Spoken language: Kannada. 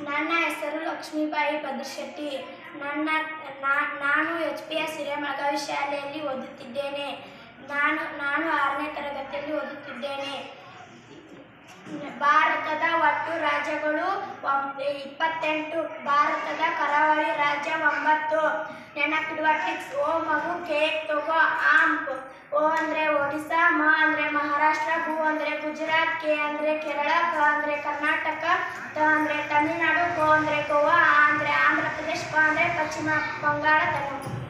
ನನ್ನ ಹೆಸರು ಲಕ್ಷ್ಮೀಬಾಯಿ ಭದ್ರಶೆಟ್ಟಿ ನನ್ನ ನಾ- ನಾನು ಎಚ್ ಪಿ ಎಸ್ ಹಿರೇಮಳಗಾವಿ ಶಾಲೆಯಲ್ಲಿ ಓದುತ್ತಿದ್ದೇನೆ ನಾನು ನಾನು ಆರನೇ ತರಗತಿಯಲ್ಲಿ ಓದುತ್ತಿದ್ದೇನೆ ಭಾರತದ ಒಟ್ಟು ರಾಜ್ಯಗಳು ಒಂ- ಇಪ್ಪತ್ತೆಂಟು ಭಾರತದ ಕರಾವಳಿ ರಾಜ್ಯ ಒಂಬತ್ತು ನೆನಪಿಡುವ ಟ್ರಿಕ್ಸ್ ಓ ಮಗು ಕೇಕ್ ತಗೋ ಆಂಪ್ ಓ ಅಂದರೆ ಒಡಿಸ್ಸಾ ಮ ಅಂದರೆ ಮಹಾರಾಷ್ಟ್ರ ಗು ಅಂದರೆ ಗುಜರಾತ್ ಕೆ ಅಂದರೆ ಕೇರಳ ಕ ಅಂದರೆ ಕರ್ನಾಟಕ ತ ಅಂದರೆ ತಮಿಳುನಾಡು ಗೋ ಅಂದರೆ ಗೋವಾ ಆ ಅಂದರೆ ಆಂಧ್ರ ಪ್ರದೇಶ್ ಪ ಅಂದರೆ ಪಶ್ಚಿಮ ಬಂಗಾಳ ತಮಿಳು